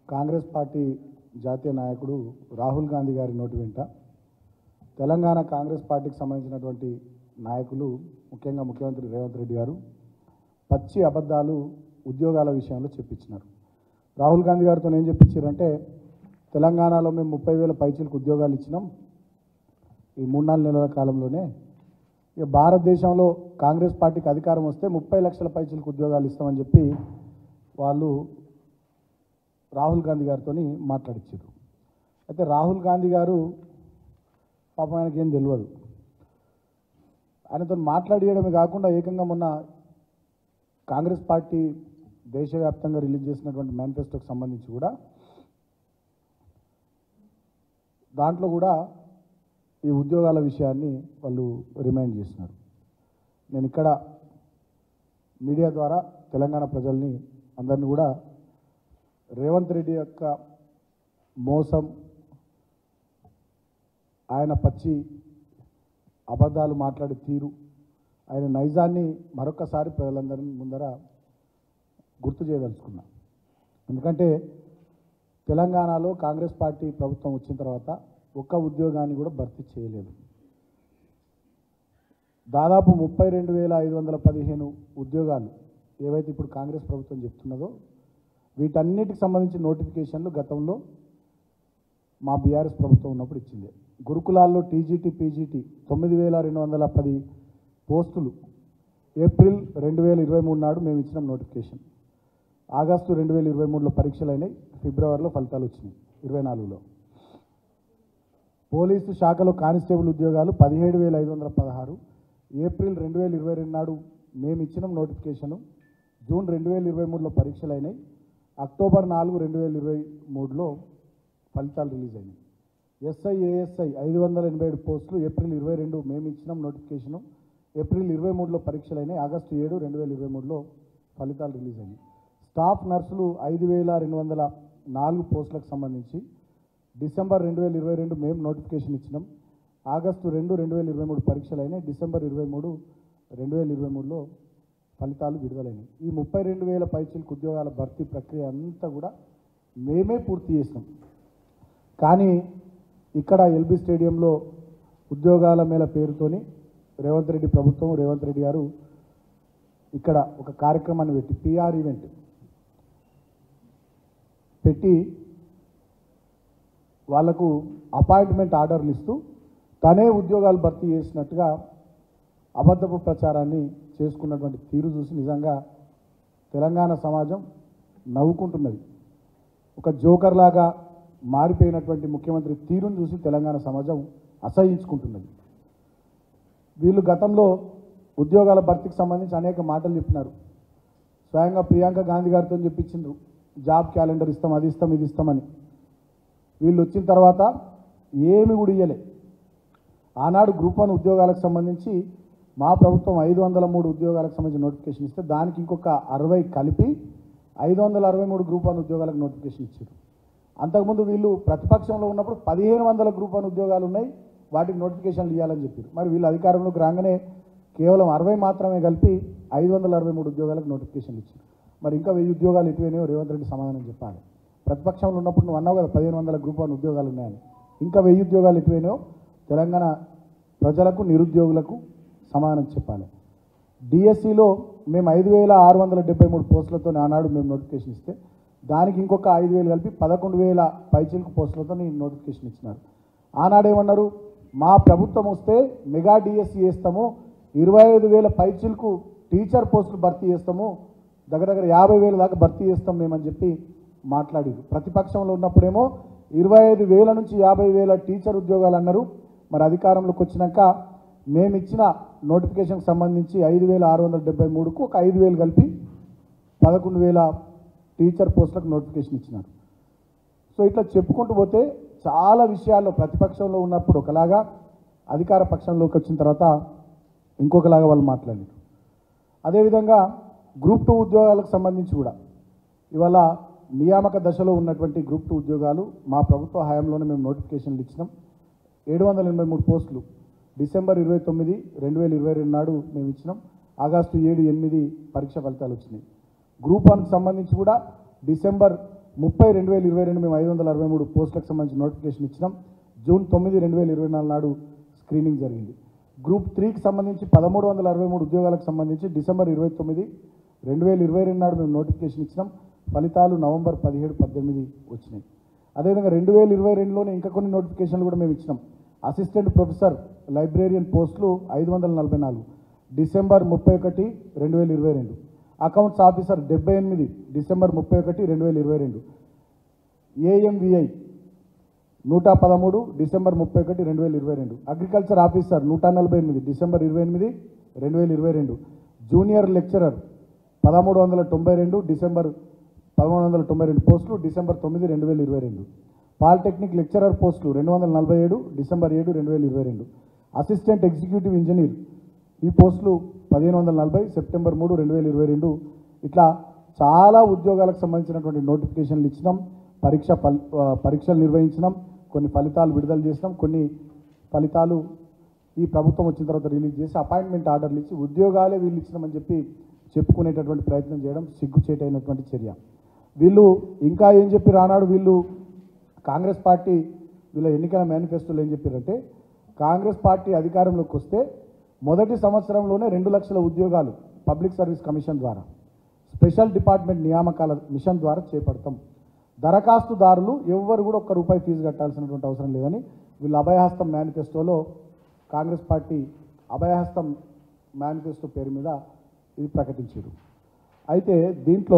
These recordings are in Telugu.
కాంగ్రెస్ పార్టీ జాతీయ నాయకుడు రాహుల్ గాంధీ గారి నోటి వెంట తెలంగాణ కాంగ్రెస్ పార్టీకి సంబంధించినటువంటి నాయకులు ముఖ్యంగా ముఖ్యమంత్రి రేవంత్ రెడ్డి గారు పచ్చి అబద్ధాలు ఉద్యోగాల విషయంలో చెప్పించినారు రాహుల్ గాంధీ గారితో ఏం చెప్పించారంటే తెలంగాణలో మేము ముప్పై వేల పైచీలకు ఉద్యోగాలు ఇచ్చినాం ఈ మూడు నాలుగు నెలల కాలంలోనే ఇక భారతదేశంలో కాంగ్రెస్ పార్టీకి అధికారం వస్తే ముప్పై లక్షల పైచీలకు ఉద్యోగాలు ఇస్తామని చెప్పి వాళ్ళు రాహుల్ గాంధీ గారితో మాట్లాడించారు అయితే రాహుల్ గాంధీ గారు పాపం ఆయనకి ఏం తెలియదు ఆయనతో మాట్లాడియడమే కాకుండా ఏకంగా మొన్న కాంగ్రెస్ పార్టీ దేశవ్యాప్తంగా రిలీజ్ చేసినటువంటి మేనిఫెస్టోకి సంబంధించి కూడా దాంట్లో కూడా ఈ ఉద్యోగాల విషయాన్ని వాళ్ళు రిమైండ్ చేస్తున్నారు నేను ఇక్కడ మీడియా ద్వారా తెలంగాణ ప్రజల్ని అందరినీ కూడా రేవంత్ రెడ్డి యొక్క మోసం ఆయన పచ్చి అబద్ధాలు మాట్లాడే తీరు ఆయన నైజాన్ని మరొకసారి ప్రజలందరి ముందర గుర్తు చేయదలుచుకున్నా ఎందుకంటే తెలంగాణలో కాంగ్రెస్ పార్టీ ప్రభుత్వం వచ్చిన తర్వాత ఒక్క ఉద్యోగాన్ని కూడా భర్తీ చేయలేదు దాదాపు ముప్పై రెండు వేల ఐదు వందల పదిహేను ఉద్యోగాలు ఏవైతే ఇప్పుడు కాంగ్రెస్ ప్రభుత్వం చెప్తున్నదో వీటన్నిటికి సంబంధించిన నోటిఫికేషన్లు గతంలో మా బీఆర్ఎస్ ప్రభుత్వం ఉన్నప్పుడు ఇచ్చింది గురుకులాల్లో టీజీటీ పీజీటీ తొమ్మిది వేల రెండు వందల పది పోస్టులు ఏప్రిల్ రెండు వేల ఇరవై మూడు నాడు మేము ఇచ్చినాం నోటిఫికేషన్ ఆగస్టు రెండు వేల ఇరవై మూడులో పరీక్షలు అయినాయి ఫిబ్రవరిలో ఫలితాలు వచ్చినాయి ఇరవై నాలుగులో పోలీసు శాఖలో కానిస్టేబుల్ ఉద్యోగాలు పదిహేడు వేల ఐదు వందల పదహారు ఏప్రిల్ రెండు వేల ఇరవై రెండు నాడు మేము ఇచ్చిన నోటిఫికేషను జూన్ రెండు వేల ఇరవై మూడులో పరీక్షలు అయినాయి అక్టోబర్ నాలుగు రెండు వేల ఇరవై మూడులో ఫలితాలు రిలీజ్ అయినాయి ఎస్ఐ ఏఎస్ఐ ఐదు వందల ఎనభై ఏడు పోస్టులు ఏప్రిల్ ఇరవై రెండు మేము ఇచ్చినాం నోటిఫికేషను ఏప్రిల్ ఇరవై మూడులో పరీక్షలు అయినాయి ఆగస్టు ఏడు రెండు వేల ఇరవై మూడులో ఫలితాలు రిలీజ్ అయినాయి స్టాఫ్ నర్సులు ఐదు వేల రెండు వందల నాలుగు పోస్టులకు సంబంధించి డిసెంబర్ రెండు వేల ఇరవై రెండు మేము నోటిఫికేషన్ ఇచ్చినాం ఆగస్టు రెండు రెండు వేల ఇరవై మూడు పరీక్షలు అయినాయి డిసెంబర్ ఇరవై మూడు రెండు వేల ఇరవై మూడులో ఫలితాలు విడుదలైనాయి ఈ ముప్పై రెండు వేల పైచీలకు ఉద్యోగాల భర్తీ ప్రక్రియ అంతా కూడా మేమే పూర్తి చేసినాం కానీ ఇక్కడ ఎల్బీ స్టేడియంలో ఉద్యోగాల మేళ పేరుతోని రేవంత్ రెడ్డి ప్రభుత్వం రేవంత్ రెడ్డి గారు ఇక్కడ ఒక కార్యక్రమాన్ని పెట్టి పిఆర్ ఈవెంట్ పెట్టి వాళ్లకు అపాయింట్మెంట్ ఆర్డర్లు ఇస్తూ తనే ఉద్యోగాలు భర్తీ చేసినట్టుగా అబద్ధపు ప్రచారాన్ని చేసుకున్నటువంటి తీరు చూసి నిజంగా తెలంగాణ సమాజం నవ్వుకుంటున్నది ఒక జోకర్ లాగా మారిపోయినటువంటి ముఖ్యమంత్రి తీరును చూసి తెలంగాణ సమాజం అసహించుకుంటున్నది వీళ్ళు గతంలో ఉద్యోగాల భర్తీకి సంబంధించి అనేక మాటలు చెప్పినారు స్వయంగా ప్రియాంక గాంధీ గారితో చెప్పించిండ్రు జాబ్ క్యాలెండర్ ఇస్తాం అది ఇస్తాం ఇది ఇస్తామని వీళ్ళు వచ్చిన తర్వాత ఏమి కూడా ఇయ్యలే ఆనాడు గ్రూప్ వన్ ఉద్యోగాలకు సంబంధించి మా ప్రభుత్వం ఐదు వందల మూడు ఉద్యోగాలకు సంబంధించి నోటిఫికేషన్ ఇస్తే దానికి ఇంకొక అరవై కలిపి ఐదు వందల అరవై మూడు గ్రూప్ వన్ ఉద్యోగాలకు నోటిఫికేషన్ ఇచ్చారు అంతకుముందు వీళ్ళు ప్రతిపక్షంలో ఉన్నప్పుడు పదిహేను వందల గ్రూప్ వన్ ఉద్యోగాలు ఉన్నాయి వాటికి నోటిఫికేషన్లు ఇవ్వాలని చెప్పారు మరి వీళ్ళు అధికారంలోకి రాగానే కేవలం అరవై మాత్రమే కలిపి ఐదు వందల అరవై మూడు ఉద్యోగాలకు నోటిఫికేషన్లు ఇచ్చారు మరి ఇంకా వెయ్యి ఉద్యోగాలు ఇటువైనాయో రేవంత్ రెడ్డి సమాధానం చెప్పాలి ప్రతిపక్షంలో ఉన్నప్పుడు నువ్వు అన్నావు కదా పదిహేను వందల గ్రూప్ వన్ ఉద్యోగాలు ఉన్నాయని ఇంకా వెయ్యి ఉద్యోగాలు ఎటువైనాయో తెలంగాణ ప్రజలకు నిరుద్యోగులకు సమాధానం చెప్పాలి డిఎస్సిలో మేము ఐదు వేల ఆరు వందల డెబ్బై మూడు పోస్టులతో ఆనాడు మేము నోటిఫికేషన్ ఇస్తే దానికి ఇంకొక ఐదు వేలు కలిపి పదకొండు వేల పైచిలకు పోస్టులతో నేను నోటిఫికేషన్ ఇచ్చినారు ఆనాడు ఏమన్నారు మా ప్రభుత్వం వస్తే మెగా డిఎస్సి చేస్తాము ఇరవై ఐదు వేల పైచిలకు టీచర్ పోస్టులు భర్తీ చేస్తాము దగ్గర దగ్గర యాభై వేల దాకా భర్తీ చేస్తాం మేమని చెప్పి మాట్లాడారు ప్రతిపక్షంలో ఉన్నప్పుడేమో ఇరవై ఐదు వేల నుంచి యాభై వేల టీచర్ ఉద్యోగాలు అన్నారు మరి అధికారంలోకి వచ్చినాక మేము ఇచ్చిన నోటిఫికేషన్కి సంబంధించి ఐదు వేల ఆరు వందల డెబ్బై మూడుకు ఒక ఐదు వేలు కలిపి పదకొండు వేల టీచర్ పోస్టులకు నోటిఫికేషన్ ఇచ్చినారు సో ఇట్లా చెప్పుకుంటూ పోతే చాలా విషయాల్లో ప్రతిపక్షంలో ఉన్నప్పుడు ఒకలాగా అధికార పక్షంలోకి వచ్చిన తర్వాత ఇంకొకలాగా వాళ్ళు మాట్లాడారు అదేవిధంగా గ్రూప్ టూ ఉద్యోగాలకు సంబంధించి కూడా ఇవాళ నియామక దశలో ఉన్నటువంటి గ్రూప్ టూ ఉద్యోగాలు మా ప్రభుత్వ హయాంలోనే మేము నోటిఫికేషన్లు ఇచ్చినాం ఏడు వందల ఎనభై మూడు పోస్టులు డిసెంబర్ ఇరవై తొమ్మిది రెండు వేల ఇరవై రెండు నాడు మేము ఇచ్చినాం ఆగస్టు ఏడు ఎనిమిది పరీక్ష ఫలితాలు వచ్చినాయి గ్రూప్ వన్కి సంబంధించి కూడా డిసెంబర్ ముప్పై రెండు వేల ఇరవై రెండు మేము ఐదు వందల అరవై మూడు పోస్టులకు సంబంధించి నోటిఫికేషన్ ఇచ్చినాం జూన్ తొమ్మిది రెండు వేల ఇరవై నాలుగు నాడు స్క్రీనింగ్ జరిగింది గ్రూప్ త్రీకి సంబంధించి పదమూడు వందల అరవై మూడు ఉద్యోగాలకు సంబంధించి డిసెంబర్ ఇరవై తొమ్మిది రెండు వేల ఇరవై రెండు నాడు మేము నోటిఫికేషన్ ఇచ్చినాం ఫలితాలు నవంబర్ పదిహేడు పద్దెనిమిది వచ్చినాయి అదేవిధంగా రెండు వేల ఇరవై రెండులోనే ఇంకా కొన్ని నోటిఫికేషన్లు కూడా మేము ఇచ్చినాం అసిస్టెంట్ ప్రొఫెసర్ లైబ్రేరియన్ పోస్టులు ఐదు వందల నలభై నాలుగు డిసెంబర్ ముప్పై ఒకటి రెండు వేల ఇరవై రెండు అకౌంట్స్ ఆఫీసర్ డెబ్బై ఎనిమిది డిసెంబర్ ముప్పై ఒకటి రెండు వేల ఇరవై రెండు ఏఎంవిఐ నూట పదమూడు డిసెంబర్ ముప్పై ఒకటి రెండు వేల ఇరవై రెండు అగ్రికల్చర్ ఆఫీసర్ నూట నలభై ఎనిమిది డిసెంబర్ ఇరవై ఎనిమిది రెండు వేల ఇరవై రెండు జూనియర్ లెక్చరర్ పదమూడు వందల తొంభై రెండు డిసెంబర్ పదమూడు వందల తొంభై రెండు పోస్టులు డిసెంబర్ తొమ్మిది రెండు వేల ఇరవై రెండు పాలిటెక్నిక్ లెక్చరర్ పోస్టులు రెండు వందల నలభై ఏడు డిసెంబర్ ఏడు రెండు వేల ఇరవై రెండు అసిస్టెంట్ ఎగ్జిక్యూటివ్ ఇంజనీర్ ఈ పోస్టులు పదిహేను వందల నలభై సెప్టెంబర్ మూడు రెండు వేల ఇరవై రెండు ఇట్లా చాలా ఉద్యోగాలకు సంబంధించినటువంటి నోటిఫికేషన్లు ఇచ్చినాం పరీక్ష ఫల్ ఆ, పరీక్షలు నిర్వహించినాం కొన్ని ఫలితాలు విడుదల చేసినాం కొన్ని ఫలితాలు ఈ ప్రభుత్వం వచ్చిన తర్వాత రిలీజ్ చేసి అపాయింట్మెంట్ ఆర్డర్లు ఇచ్చి ఉద్యోగాలే వీళ్ళు ఇచ్చినామని చెప్పి చెప్పుకునేటటువంటి ప్రయత్నం చేయడం సిగ్గుచేటైనటువంటి చర్య వీళ్ళు ఇంకా ఏం చెప్పి రానాడు వీళ్ళు కాంగ్రెస్ పార్టీ వీళ్ళ ఎన్నికల మేనిఫెస్టోలో ఏం చెప్పారంటే కాంగ్రెస్ పార్టీ అధికారంలోకి వస్తే మొదటి సంవత్సరంలోనే రెండు లక్షల ఉద్యోగాలు పబ్లిక్ సర్వీస్ కమిషన్ ద్వారా స్పెషల్ డిపార్ట్మెంట్ నియామకాల మిషన్ ద్వారా చేపడతాం దరఖాస్తుదారులు ఎవ్వరు కూడా ఒక్క రూపాయి ఫీజు కట్టాల్సినటువంటి అవసరం లేదని వీళ్ళు అభయహస్తం మేనిఫెస్టోలో కాంగ్రెస్ పార్టీ అభయహస్తం మేనిఫెస్టో పేరు మీద ఇది ప్రకటించారు అయితే దీంట్లో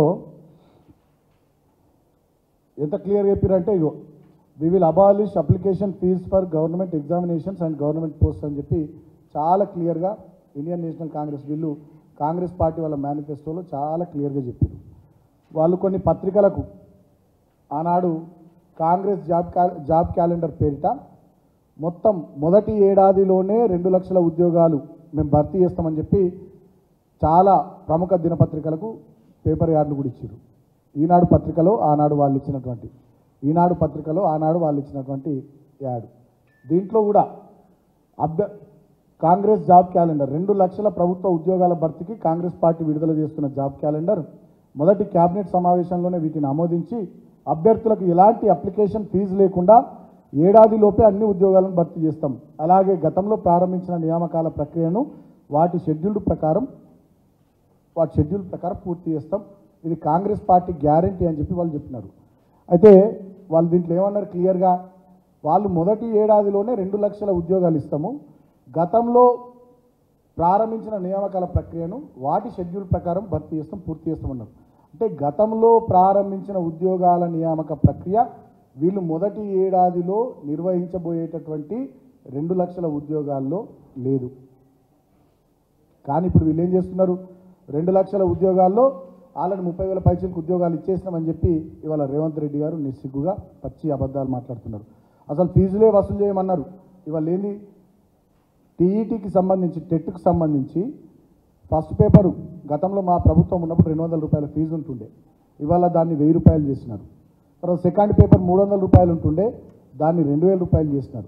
ఎంత క్లియర్ చెప్పారంటే ఇగో we will abolish application fee for government examinations and government post అని చెప్పి చాలా క్లియర్గా ఇండియన్ నేషనల్ కాంగ్రెస్ వీళ్ళు కాంగ్రెస్ పార్టీ వాళ్ళ మేనిఫెస్టోలో చాలా క్లియర్గా చెప్పారు వాళ్ళు కొన్ని పత్రికలకు ఆనాడు కాంగ్రెస్ జాబ్ క్యా జాబ్ క్యాలెండర్ పేరిట మొత్తం మొదటి ఏడాదిలోనే రెండు లక్షల ఉద్యోగాలు మేము భర్తీ చేస్తామని చెప్పి చాలా ప్రముఖ దినపత్రికలకు పేపర్ యార్డులు కూడా ఇచ్చారు ఈనాడు పత్రికలో ఆనాడు వాళ్ళు ఇచ్చినటువంటి ఈనాడు పత్రికలో ఆనాడు వాళ్ళు ఇచ్చినటువంటి యాడ్ దీంట్లో కూడా అభ్య కాంగ్రెస్ జాబ్ క్యాలెండర్ రెండు లక్షల ప్రభుత్వ ఉద్యోగాల భర్తీకి కాంగ్రెస్ పార్టీ విడుదల చేస్తున్న జాబ్ క్యాలెండర్ మొదటి కేబినెట్ సమావేశంలోనే వీటిని ఆమోదించి అభ్యర్థులకు ఎలాంటి అప్లికేషన్ ఫీజు లేకుండా ఏడాదిలోపే అన్ని ఉద్యోగాలను భర్తీ చేస్తాం అలాగే గతంలో ప్రారంభించిన నియామకాల ప్రక్రియను వాటి షెడ్యూల్డ్ ప్రకారం వాటి షెడ్యూల్ ప్రకారం పూర్తి చేస్తాం ఇది కాంగ్రెస్ పార్టీ గ్యారంటీ అని చెప్పి వాళ్ళు చెప్పినారు అయితే వాళ్ళు దీంట్లో ఏమన్నారు క్లియర్గా వాళ్ళు మొదటి ఏడాదిలోనే రెండు లక్షల ఉద్యోగాలు ఇస్తాము గతంలో ప్రారంభించిన నియామకాల ప్రక్రియను వాటి షెడ్యూల్ ప్రకారం భర్తీ చేస్తాం పూర్తి చేస్తామన్నారు అంటే గతంలో ప్రారంభించిన ఉద్యోగాల నియామక ప్రక్రియ వీళ్ళు మొదటి ఏడాదిలో నిర్వహించబోయేటటువంటి రెండు లక్షల ఉద్యోగాల్లో లేదు కానీ ఇప్పుడు వీళ్ళు ఏం చేస్తున్నారు రెండు లక్షల ఉద్యోగాల్లో ఆల్రెడీ ముప్పై వేల పైసలకు ఉద్యోగాలు ఇచ్చేసినామని చెప్పి ఇవాళ రేవంత్ రెడ్డి గారు నిస్సిగ్గుగా పచ్చి అబద్ధాలు మాట్లాడుతున్నారు అసలు ఫీజులే వసూలు చేయమన్నారు ఇవాళ ఏంది టీఈటీకి సంబంధించి టెట్కి సంబంధించి ఫస్ట్ పేపరు గతంలో మా ప్రభుత్వం ఉన్నప్పుడు రెండు వందల రూపాయల ఫీజు ఉంటుండే ఇవాళ దాన్ని వెయ్యి రూపాయలు చేసినారు తర్వాత సెకండ్ పేపర్ మూడు వందల రూపాయలు ఉంటుండే దాన్ని రెండు వేల రూపాయలు చేసినారు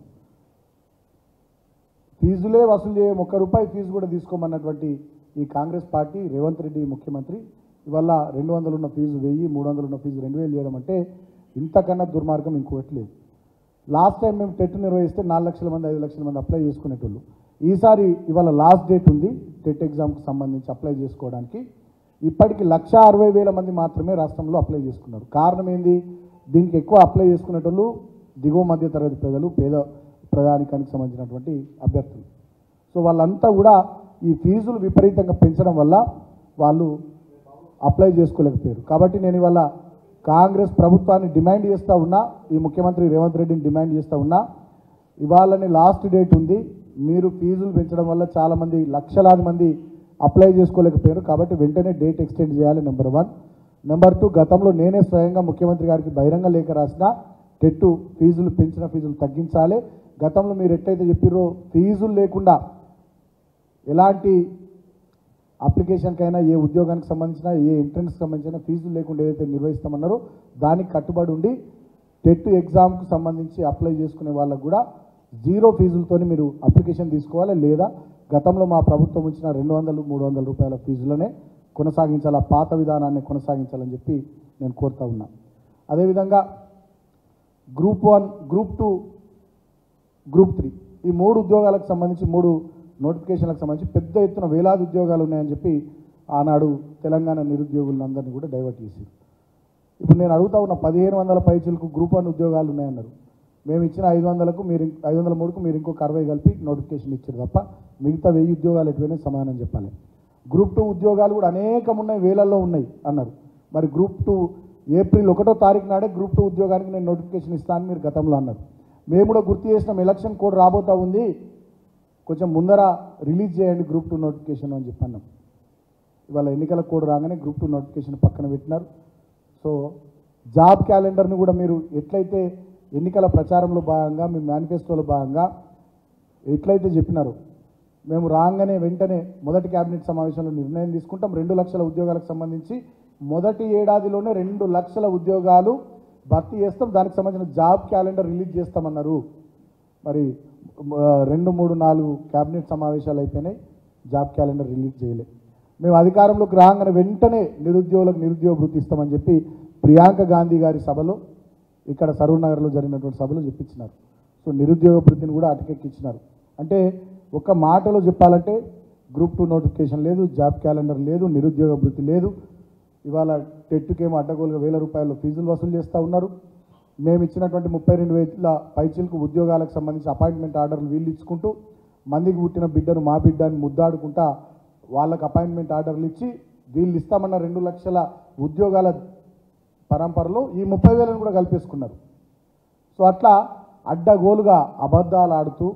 ఫీజులే వసూలు చేయ ఒక్క రూపాయి ఫీజు కూడా తీసుకోమన్నటువంటి ఈ కాంగ్రెస్ పార్టీ రేవంత్ రెడ్డి ముఖ్యమంత్రి ఇవల్ల రెండు వందలు ఉన్న ఫీజు వెయ్యి మూడు వందలు ఉన్న ఫీజు రెండు వేలు చేయడం అంటే ఇంతకన్నా దుర్మార్గం ఇంకోటి లేదు లాస్ట్ టైం మేము టెట్ నిర్వహిస్తే నాలుగు లక్షల మంది ఐదు లక్షల మంది అప్లై చేసుకునేటోళ్ళు ఈసారి ఇవాళ లాస్ట్ డేట్ ఉంది టెట్ ఎగ్జామ్కి సంబంధించి అప్లై చేసుకోవడానికి ఇప్పటికి లక్ష అరవై వేల మంది మాత్రమే రాష్ట్రంలో అప్లై చేసుకున్నారు కారణం ఏంది దీనికి ఎక్కువ అప్లై చేసుకునేటోళ్ళు దిగువ మధ్య తరగతి ప్రజలు పేద ప్రజానికానికి సంబంధించినటువంటి అభ్యర్థులు సో వాళ్ళంతా కూడా ఈ ఫీజులు విపరీతంగా పెంచడం వల్ల వాళ్ళు అప్లై చేసుకోలేకపోయారు కాబట్టి నేను ఇవాళ కాంగ్రెస్ ప్రభుత్వాన్ని డిమాండ్ చేస్తూ ఉన్నా ఈ ముఖ్యమంత్రి రేవంత్ రెడ్డిని డిమాండ్ చేస్తూ ఉన్నా ఇవాళని లాస్ట్ డేట్ ఉంది మీరు ఫీజులు పెంచడం వల్ల చాలామంది లక్షలాది మంది అప్లై చేసుకోలేకపోయారు కాబట్టి వెంటనే డేట్ ఎక్స్టెండ్ చేయాలి నెంబర్ వన్ నెంబర్ టూ గతంలో నేనే స్వయంగా ముఖ్యమంత్రి గారికి బహిరంగ లేఖ రాసిన టెట్టు ఫీజులు పెంచిన ఫీజులు తగ్గించాలి గతంలో మీరు ఎట్లయితే చెప్పారో ఫీజులు లేకుండా ఎలాంటి అప్లికేషన్కైనా ఏ ఉద్యోగానికి సంబంధించిన ఏ ఎంట్రన్స్కి సంబంధించిన ఫీజులు లేకుండా ఏదైతే నిర్వహిస్తామన్నారో దానికి కట్టుబడి ఉండి టెట్ ఎగ్జామ్కు సంబంధించి అప్లై చేసుకునే వాళ్ళకు కూడా జీరో ఫీజులతోని మీరు అప్లికేషన్ తీసుకోవాలి లేదా గతంలో మా ప్రభుత్వం ఇచ్చిన రెండు వందలు మూడు వందల రూపాయల ఫీజులనే కొనసాగించాలి ఆ పాత విధానాన్ని కొనసాగించాలని చెప్పి నేను కోరుతా ఉన్నా అదేవిధంగా group one group two group three ఈ మూడు ఉద్యోగాలకు సంబంధించి మూడు నోటిఫికేషన్లకు సంబంధించి పెద్ద ఎత్తున వేలాది ఉద్యోగాలు ఉన్నాయని చెప్పి ఆనాడు తెలంగాణ నిరుద్యోగులందరినీ కూడా డైవర్ట్ చేశారు ఇప్పుడు నేను అడుగుతా ఉన్న పదిహేను వందల పైచలకు గ్రూప్ వన్ ఉద్యోగాలు ఉన్నాయన్నారు మేము ఇచ్చిన ఐదు వందలకు మీరు ఇం- ఐదు వందల మూడుకు మీరు ఇంకొక అరవై కలిపి నోటిఫికేషన్ ఇచ్చారు తప్ప మిగతా వెయ్యి ఉద్యోగాలు ఎటువైనా సమానం చెప్పాలి గ్రూప్ టూ ఉద్యోగాలు కూడా అనేకం ఉన్నాయి వేలల్లో ఉన్నాయి అన్నారు మరి గ్రూప్ టూ ఏప్రిల్ ఒకటో తారీఖు నాడే గ్రూప్ టూ ఉద్యోగానికి నేను నోటిఫికేషన్ ఇస్తాను మీరు గతంలో అన్నారు మేము కూడా గుర్తు చేసినాం ఎలక్షన్ కోడ్ రాబోతా ఉంది కొంచెం ముందర రిలీజ్ చేయండి గ్రూప్ టూ నోటిఫికేషన్ అని చెప్పి అన్నాం ఇవాళ ఎన్నికల కోడ్ రాగానే గ్రూప్ టూ నోటిఫికేషన్ పక్కన పెట్టినారు సో జాబ్ క్యాలెండర్ని కూడా మీరు ఎట్లయితే ఎన్నికల ప్రచారంలో భాగంగా మీ మేనిఫెస్టోలో భాగంగా ఎట్లయితే చెప్పినారో మేము రాగానే వెంటనే మొదటి కేబినెట్ సమావేశంలో నిర్ణయం తీసుకుంటాం రెండు లక్షల ఉద్యోగాలకు సంబంధించి మొదటి ఏడాదిలోనే రెండు లక్షల ఉద్యోగాలు భర్తీ చేస్తాం దానికి సంబంధించిన జాబ్ క్యాలెండర్ రిలీజ్ చేస్తామన్నారు మరి ఆ, రెండు మూడు నాలుగు కేబినెట్ సమావేశాలు అయిపోయినాయి జాబ్ క్యాలెండర్ రిలీజ్ చేయలే మేము అధికారంలోకి రాగానే వెంటనే నిరుద్యోగులకు నిరుద్యోగ వృత్తి ఇస్తామని చెప్పి ప్రియాంక గాంధీ గారి సభలో ఇక్కడ సరూర్ నగర్లో జరిగినటువంటి సభలో చెప్పించినారు సో నిరుద్యోగ వృత్తిని కూడా అటకెక్కించినారు అంటే ఒక మాటలో చెప్పాలంటే గ్రూప్ టూ నోటిఫికేషన్ లేదు జాబ్ క్యాలెండర్ లేదు నిరుద్యోగ వృత్తి లేదు ఇవాళ టెట్టుకేమో అడ్డగోలుగా వేల రూపాయలు ఫీజులు వసూలు చేస్తూ ఉన్నారు మేము ఇచ్చినటువంటి ముప్పై రెండు వేల పైచీలకు ఉద్యోగాలకు సంబంధించి అపాయింట్మెంట్ ఆర్డర్లు వీళ్ళు ఇచ్చుకుంటూ మందికి పుట్టిన బిడ్డను మా బిడ్డ అని ముద్దాడుకుంటా వాళ్ళకి అపాయింట్మెంట్ ఆర్డర్లు ఇచ్చి వీళ్ళు ఇస్తామన్న రెండు లక్షల ఉద్యోగాల పరంపరలో ఈ ముప్పై వేలను కూడా కల్పేసుకున్నారు సో అట్లా అడ్డగోలుగా అబద్ధాలు ఆడుతూ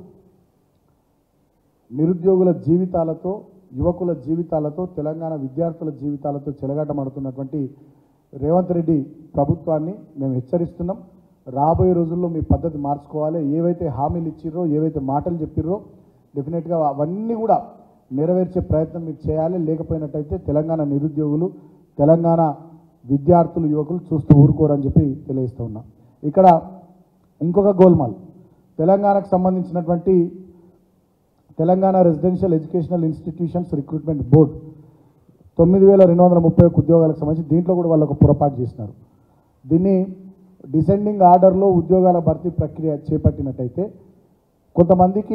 నిరుద్యోగుల జీవితాలతో యువకుల జీవితాలతో తెలంగాణ విద్యార్థుల జీవితాలతో చెలగాటమాడుతున్నటువంటి రేవంత్ రెడ్డి ప్రభుత్వాన్ని మేము హెచ్చరిస్తున్నాం రాబోయే రోజుల్లో మీ పద్ధతి మార్చుకోవాలి ఏవైతే హామీలు ఇచ్చిర్రో ఏవైతే మాటలు చెప్పిర్రో డెఫినెట్గా అవన్నీ కూడా నెరవేర్చే ప్రయత్నం మీరు చేయాలి లేకపోయినట్టయితే తెలంగాణ నిరుద్యోగులు తెలంగాణ విద్యార్థులు యువకులు చూస్తూ ఊరుకోరని చెప్పి తెలియజేస్తూ ఉన్నా ఇక్కడ ఇంకొక గోల్మాల్ తెలంగాణకు సంబంధించినటువంటి Telangana residential educational institutions recruitment board తొమ్మిది వేల రెండు వందల ముప్పై ఒక్క ఉద్యోగాలకు సంబంధించి దీంట్లో కూడా వాళ్ళు ఒక పొరపాటు చేసినారు దీన్ని డిసెండింగ్ ఆర్డర్లో ఉద్యోగాల భర్తీ ప్రక్రియ చేపట్టినట్టయితే కొంతమందికి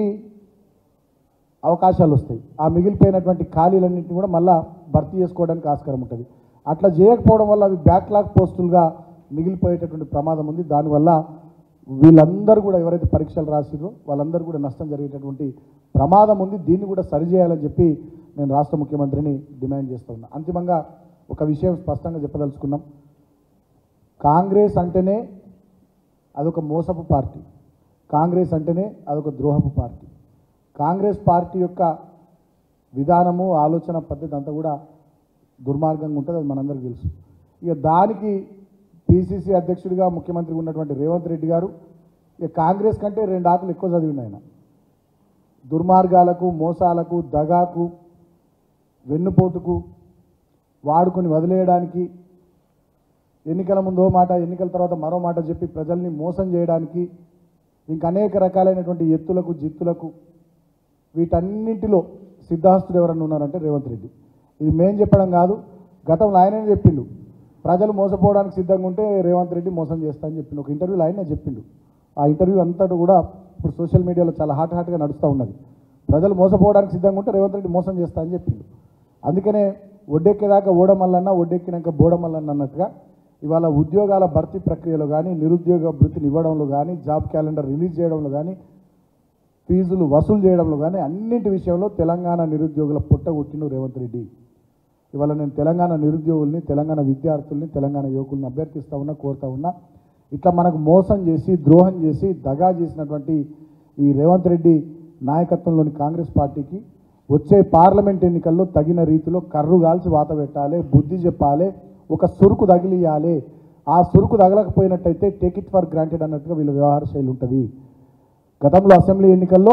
అవకాశాలు వస్తాయి ఆ మిగిలిపోయినటువంటి ఖాళీలన్నింటినీ కూడా మళ్ళా భర్తీ చేసుకోవడానికి ఆస్కారం ఉంటుంది అట్లా చేయకపోవడం వల్ల అవి బ్యాక్లాగ్ పోస్టులుగా మిగిలిపోయేటటువంటి ప్రమాదం ఉంది దానివల్ల వీళ్ళందరూ కూడా ఎవరైతే పరీక్షలు రాసిరో వాళ్ళందరూ కూడా నష్టం జరిగేటటువంటి ప్రమాదం ఉంది దీన్ని కూడా సరిచేయాలని చెప్పి నేను రాష్ట్ర ముఖ్యమంత్రిని డిమాండ్ చేస్తూ ఉన్నా అంతిమంగా ఒక విషయం స్పష్టంగా చెప్పదలుచుకున్నాం కాంగ్రెస్ అంటేనే అదొక మోసపు పార్టీ కాంగ్రెస్ అంటేనే అదొక ద్రోహపు పార్టీ కాంగ్రెస్ పార్టీ యొక్క విధానము ఆలోచన పద్ధతి అంతా కూడా దుర్మార్గంగా ఉంటుంది అది మనందరికీ తెలుసు ఇక దానికి పిసిసి అధ్యక్షుడిగా ముఖ్యమంత్రి ఉన్నటువంటి రేవంత్ రెడ్డి గారు ఇక కాంగ్రెస్ కంటే రెండు ఆకులు ఎక్కువ చదివిండు ఆయన దుర్మార్గాలకు మోసాలకు దగాకు వెన్నుపోటుకు వాడుకొని వదిలేయడానికి ఎన్నికల ముందు ఓ మాట ఎన్నికల తర్వాత మరో మాట చెప్పి ప్రజల్ని మోసం చేయడానికి ఇంకా అనేక రకాలైనటువంటి ఎత్తులకు జిత్తులకు వీటన్నింటిలో సిద్ధాస్తుడు ఎవరన్నా ఉన్నారంటే రేవంత్ రెడ్డి ఇది మేం చెప్పడం కాదు గతంలో ఆయనే చెప్పిండు ప్రజలు మోసపోవడానికి సిద్ధంగా ఉంటే రేవంత్ రెడ్డి మోసం చేస్తా అని చెప్పిండు ఒక ఇంటర్వ్యూలో ఆయనే చెప్పిండు ఆ ఇంటర్వ్యూ అంతటా కూడా ఇప్పుడు సోషల్ మీడియాలో చాలా హాట్ హాట్గా నడుస్తూ ఉన్నది ప్రజలు మోసపోవడానికి సిద్ధంగా ఉంటే రేవంత్ రెడ్డి మోసం చేస్తా అని చెప్పిండు అందుకనే ఒడ్డెక్కేదాకా ఓడమల్లన్నా ఒడ్డెక్కినాక బోడమల్లన్న అన్నట్టుగా ఇవాళ ఉద్యోగాల భర్తీ ప్రక్రియలో కానీ నిరుద్యోగ వృత్తిని ఇవ్వడంలో కానీ జాబ్ క్యాలెండర్ రిలీజ్ చేయడంలో కానీ ఫీజులు వసూలు చేయడంలో కానీ అన్నింటి విషయంలో తెలంగాణ నిరుద్యోగుల పుట్టగొట్టిన రేవంత్ రెడ్డి ఇవాళ నేను తెలంగాణ నిరుద్యోగుల్ని తెలంగాణ విద్యార్థుల్ని తెలంగాణ యువకుల్ని అభ్యర్థిస్తూ ఉన్నా కోరుతా ఉన్నా ఇట్లా మనకు మోసం చేసి ద్రోహం చేసి దగా చేసినటువంటి ఈ రేవంత్ రెడ్డి నాయకత్వంలోని కాంగ్రెస్ పార్టీకి వచ్చే పార్లమెంట్ ఎన్నికల్లో తగిన రీతిలో కర్రు కాల్చి వాత పెట్టాలి బుద్ధి చెప్పాలి ఒక సురుకు తగిలియాలి ఆ సురుకు తగలకపోయినట్టయితే టేక్ ఇట్ ఫర్ గ్రాంటెడ్ అన్నట్టుగా వీళ్ళ వ్యవహార శైలి ఉంటుంది గతంలో అసెంబ్లీ ఎన్నికల్లో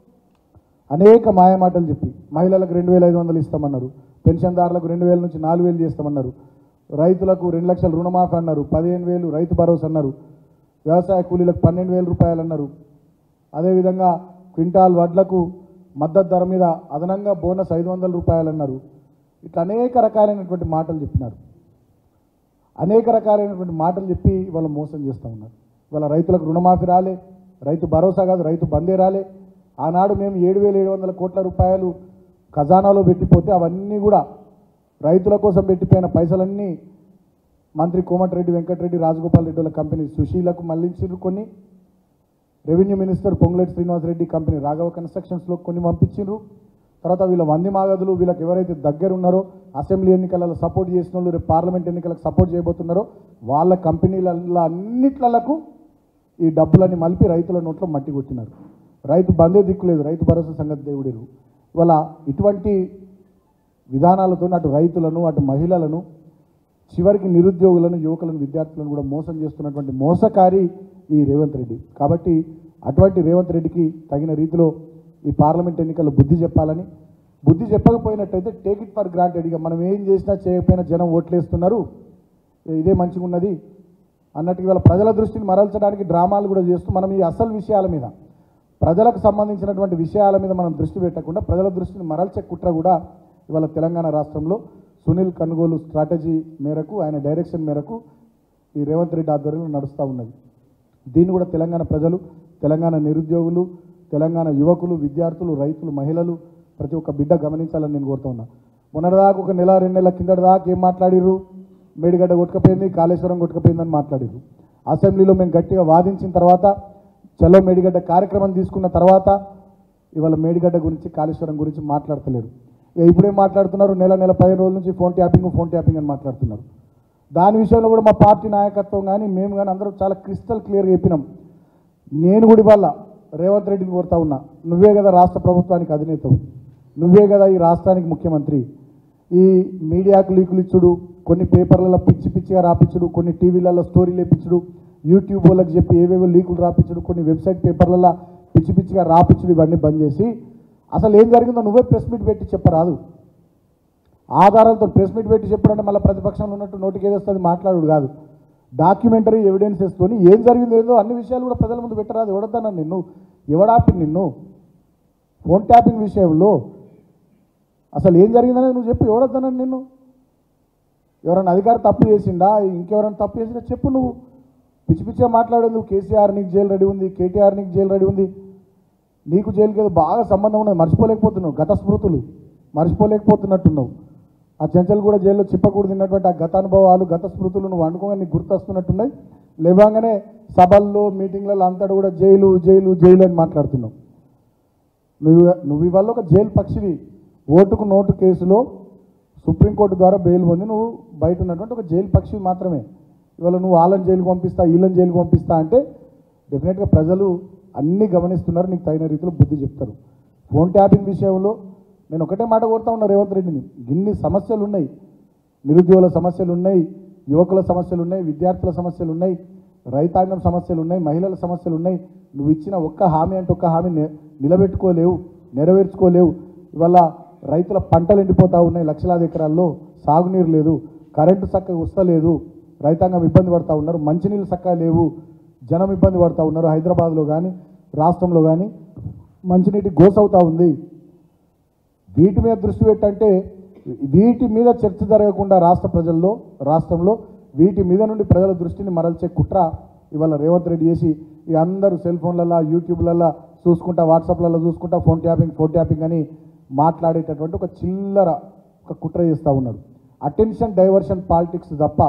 అనేక మాయమాటలు చెప్పి మహిళలకు రెండు వేల ఐదు వందలు ఇస్తామన్నారు పెన్షన్దారులకు రెండు వేల నుంచి నాలుగు వేలు చేస్తామన్నారు రైతులకు రెండు లక్షల రుణమాఫీ అన్నారు పదిహేను వేలు రైతు భరోసా అన్నారు వ్యవసాయ కూలీలకు పన్నెండు వేల రూపాయలు అన్నారు అదేవిధంగా క్వింటాల్ వడ్లకు మద్దతు ధర మీద అదనంగా బోనస్ ఐదు వందల రూపాయలు అన్నారు ఇట్లా అనేక రకాలైనటువంటి మాటలు చెప్పినారు అనేక రకాలైనటువంటి మాటలు చెప్పి ఇవాళ మోసం చేస్తూ ఉన్నారు ఇవాళ రైతులకు రుణమాఫీ రాలే రైతు భరోసా కాదు రైతు బందే రాలే ఆనాడు మేము ఏడు వేల ఏడు వందల కోట్ల రూపాయలు ఖజానాలో పెట్టిపోతే అవన్నీ కూడా రైతుల కోసం పెట్టిపోయిన పైసలన్నీ మంత్రి కోమటిరెడ్డి వెంకటరెడ్డి రాజగోపాల్ రెడ్డి వాళ్ళ కంపెనీ సుశీలకు మళ్లించారు కొన్ని revenue minister Ponguleti Srinivasa Reddy company Raghava కన్స్ట్రక్షన్స్లో కొన్ని పంపించారు తర్వాత వీళ్ళ వంది మాగదులు వీళ్ళకి ఎవరైతే దగ్గర ఉన్నారో అసెంబ్లీ ఎన్నికలలో సపోర్ట్ చేసిన వాళ్ళు రేపు పార్లమెంట్ ఎన్నికలకు సపోర్ట్ చేయబోతున్నారో వాళ్ళ కంపెనీలలో అన్నిట్లకు ఈ డబ్బులన్నీ మలిపి రైతుల నోట్లో మట్టి కొట్టినారు రైతు బందే దిక్కులేదు రైతు భరోసా సంగతి దేవుడేరు ఇవాళ ఇటువంటి విధానాలతో అటు రైతులను అటు మహిళలను చివరికి నిరుద్యోగులను యువకులను విద్యార్థులను కూడా మోసం చేస్తున్నటువంటి మోసకారి ఈ రేవంత్ రెడ్డి కాబట్టి అటువంటి రేవంత్ రెడ్డికి తగిన రీతిలో ఈ పార్లమెంట్ ఎన్నికల్లో బుద్ధి చెప్పాలని బుద్ధి చెప్పకపోయినట్టయితే టేక్ ఇట్ ఫర్ గ్రాంటెడ్ ఇక మనం ఏం చేసినా చేయకపోయినా జనం ఓట్లేస్తున్నారు ఇదే మంచిగా ఉన్నది అన్నట్టు ఇవాళ ప్రజల దృష్టిని మరల్చడానికి డ్రామాలు కూడా చేస్తూ మనం ఈ అసలు విషయాల మీద ప్రజలకు సంబంధించినటువంటి విషయాల మీద మనం దృష్టి పెట్టకుండా ప్రజల దృష్టిని మరల్చే కుట్ర కూడా ఇవాళ తెలంగాణ రాష్ట్రంలో సునీల్ కనుగోలు స్ట్రాటజీ మేరకు ఆయన డైరెక్షన్ మేరకు ఈ రేవంత్ రెడ్డి ఆధ్వర్యంలో నడుస్తూ ఉన్నది దీన్ని కూడా తెలంగాణ ప్రజలు తెలంగాణ నిరుద్యోగులు తెలంగాణ యువకులు విద్యార్థులు రైతులు మహిళలు ప్రతి ఒక్క బిడ్డ గమనించాలని నేను కోరుతా ఉన్నా మొన్నటిదాకా ఒక నెల రెండు నెలల కిందటి దాకా ఏం మాట్లాడిర్రు మేడిగడ్డ కొట్టుకపోయింది కాళేశ్వరం కొట్టుకపోయిందని మాట్లాడిర్రు అసెంబ్లీలో మేము గట్టిగా వాదించిన తర్వాత చలో మేడిగడ్డ కార్యక్రమం తీసుకున్న తర్వాత ఇవాళ మేడిగడ్డ గురించి కాళేశ్వరం గురించి మాట్లాడతలేరు ఇక ఇప్పుడేం మాట్లాడుతున్నారు నెల నెల పదిహేను రోజుల నుంచి ఫోన్ ట్యాపింగ్ ఫోన్ ట్యాపింగ్ అని మాట్లాడుతున్నారు దాని విషయంలో కూడా మా పార్టీ నాయకత్వం కానీ మేము కానీ అందరం చాలా క్రిస్టల్ క్లియర్గా చెప్పినాం నేను కూడా ఇవాళ రేవంత్ రెడ్డిని కోరుతా ఉన్నా నువ్వే కదా రాష్ట్ర ప్రభుత్వానికి అధినేతవు నువ్వే కదా ఈ రాష్ట్రానికి ముఖ్యమంత్రి ఈ మీడియాకు లీకులు ఇచ్చుడు కొన్ని పేపర్లలో పిచ్చి పిచ్చిగా రాపించుడు కొన్ని టీవీలలో స్టోరీలు వేపించుడు యూట్యూబ్ వాళ్ళకి చెప్పి ఏవేవో లీకులు రాపించుడు కొన్ని వెబ్సైట్ పేపర్లలో పిచ్చి పిచ్చిగా రాపించుడు ఇవన్నీ బంద్ చేసి అసలు ఏం జరిగిందో నువ్వే ప్రెస్ మీట్ పెట్టి చెప్పరాదు ఆధారాలతో ప్రెస్ మీట్ పెట్టి చెప్పడంటే మళ్ళీ ప్రతిపక్షంలో ఉన్నట్టు నోటికి ఏదొస్తుంది మాట్లాడు కాదు డాక్యుమెంటరీ ఎవిడెన్సెస్ తోని ఏం జరిగిందో ఏదో అన్ని విషయాలు కూడా ప్రజల ముందు పెట్టరాదు ఎవడతాను నిన్ను ఎవడాపి నిన్ను ఫోన్ ట్యాపింగ్ విషయంలో అసలు ఏం జరిగిందనేది నువ్వు చెప్పు ఎవడొద్దానని నిన్ను ఎవరైనా అధికారి తప్పు చేసిండా ఇంకెవరైనా తప్పు చేసిందా చెప్పు నువ్వు పిచ్చి పిచ్చిగా మాట్లాడేందుకు కేసీఆర్ నీకు జైలు రెడీ ఉంది కేటీఆర్ నీకు జైలు రెడీ ఉంది నీకు జైలుకి ఏదో బాగా సంబంధం ఉన్నది మర్చిపోలేకపోతున్నావు గత స్మృతులు మర్చిపోలేకపోతున్నట్టున్నావు ఆ చెంచల్ కూడా జైల్లో చిప్పకూడు తిన్నటువంటి ఆ గత అనుభవాలు గత స్మృతులు నువ్వు వండుకోగా నీకు గుర్తొస్తున్నట్టున్నాయి లేవగానే సభల్లో మీటింగ్లలో అంతటా కూడా జైలు జైలు జైలు అని మాట్లాడుతున్నావు నువ్వు నువ్వు ఇవాళ ఒక జైలు పక్షివి ఓటుకు నోటు కేసులో సుప్రీంకోర్టు ద్వారా బెయిల్ పొంది నువ్వు బయట ఉన్నటువంటి ఒక జైలు పక్షివి మాత్రమే ఇవాళ నువ్వు వాళ్ళని జైలుకి పంపిస్తా వీళ్ళని జైలుకి పంపిస్తా అంటే డెఫినెట్గా ప్రజలు అన్నీ గమనిస్తున్నారు నీకు తగిన రీతిలో బుద్ధి చెప్తారు ఫోన్ ట్యాపింగ్ విషయంలో నేను ఒకటే మాట కోరుతా ఉన్నా రేవంత్ రెడ్డిని ఇన్ని సమస్యలు ఉన్నాయి నిరుద్యోగుల సమస్యలు ఉన్నాయి యువకుల సమస్యలు ఉన్నాయి విద్యార్థుల సమస్యలు ఉన్నాయి రైతాంగం సమస్యలు ఉన్నాయి మహిళల సమస్యలు ఉన్నాయి నువ్వు ఇచ్చిన ఒక్క హామీ అంటే ఒక్క హామీ ని- నిలబెట్టుకోలేవు నెరవేర్చుకోలేవు ఇవాళ రైతుల పంటలు ఎండిపోతా ఉన్నాయి లక్షలాది ఎకరాల్లో సాగునీరు లేదు కరెంటు చక్కగా వస్తలేదు రైతాంగం ఇబ్బంది పడతా ఉన్నారు మంచినీళ్ళు చక్కగా లేవు జనం ఇబ్బంది పడతా ఉన్నారు హైదరాబాద్లో కానీ రాష్ట్రంలో కానీ మంచినీటి గోసవుతా ఉంది వీటి మీద దృష్టి పెట్టంటే వీటి మీద చర్చ జరగకుండా రాష్ట్ర ప్రజల్లో రాష్ట్రంలో వీటి మీద నుండి ప్రజల దృష్టిని మరల్చే కుట్ర ఇవాళ రేవంత్ రెడ్డి చేసి ఈ అందరూ సెల్ ఫోన్లలో యూట్యూబ్లలో చూసుకుంటా వాట్సాప్లలో చూసుకుంటా ఫోన్ ట్యాపింగ్ ఫోన్ ట్యాపింగ్ అని మాట్లాడేటటువంటి ఒక చిల్లర ఒక కుట్ర చేస్తూ ఉన్నాడు అటెన్షన్ డైవర్షన్ పాలిటిక్స్ తప్ప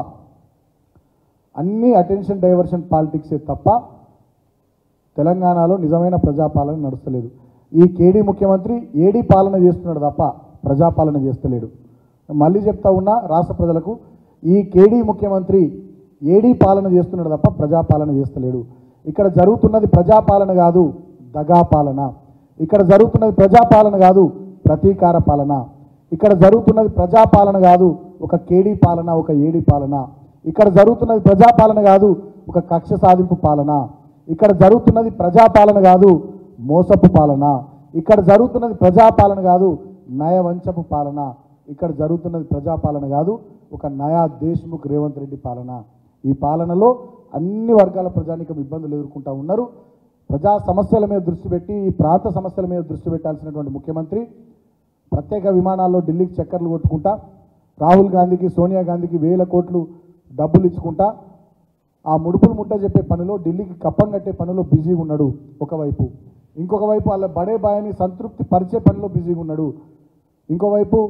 అన్ని అటెన్షన్ డైవర్షన్ పాలిటిక్సే తప్ప తెలంగాణలో నిజమైన ప్రజాపాలన నడుస్తలేదు ఈ కేడీ ముఖ్యమంత్రి ఏడీ పాలన చేస్తున్నాడు తప్ప ప్రజాపాలన చేస్తలేడు మళ్ళీ చెప్తా ఉన్నా రాష్ట్ర ప్రజలకు ఈ కేడీ ముఖ్యమంత్రి ఏడీ పాలన చేస్తున్నాడు తప్ప ప్రజాపాలన చేస్తలేడు ఇక్కడ జరుగుతున్నది ప్రజాపాలన కాదు దగా పాలన ఇక్కడ జరుగుతున్నది ప్రజాపాలన కాదు ప్రతీకార పాలన ఇక్కడ జరుగుతున్నది ప్రజాపాలన కాదు ఒక కేడీ పాలన ఒక ఏడీ పాలన ఇక్కడ జరుగుతున్నది ప్రజాపాలన కాదు ఒక కక్ష సాధింపు పాలన ఇక్కడ జరుగుతున్నది ప్రజాపాలన కాదు మోసపు పాలన ఇక్కడ జరుగుతున్నది ప్రజాపాలన కాదు నయవంచపు పాలన ఇక్కడ జరుగుతున్నది ప్రజాపాలన కాదు ఒక నయా దేశ్ముఖ్ రేవంత్ రెడ్డి పాలన ఈ పాలనలో అన్ని వర్గాల ప్రజానికం ఇబ్బందులు ఎదుర్కొంటా ఉన్నారు ప్రజా సమస్యల మీద దృష్టి పెట్టి ఈ ప్రాంత సమస్యల మీద దృష్టి పెట్టాల్సినటువంటి ముఖ్యమంత్రి ప్రత్యేక విమానాల్లో ఢిల్లీకి చక్కర్లు కొట్టుకుంటా రాహుల్ గాంధీకి సోనియా గాంధీకి వేల కోట్లు డబ్బులు ఇచ్చుకుంటా ఆ ముడుపులు ముట్ట చెప్పే పనిలో ఢిల్లీకి కప్పం కట్టే పనిలో బిజీగా ఉన్నాడు ఒకవైపు ఇంకొక వైపు వాళ్ళ బడే బాయని సంతృప్తి పరిచే పనిలో బిజీగా ఉన్నాడు ఇంకోవైపు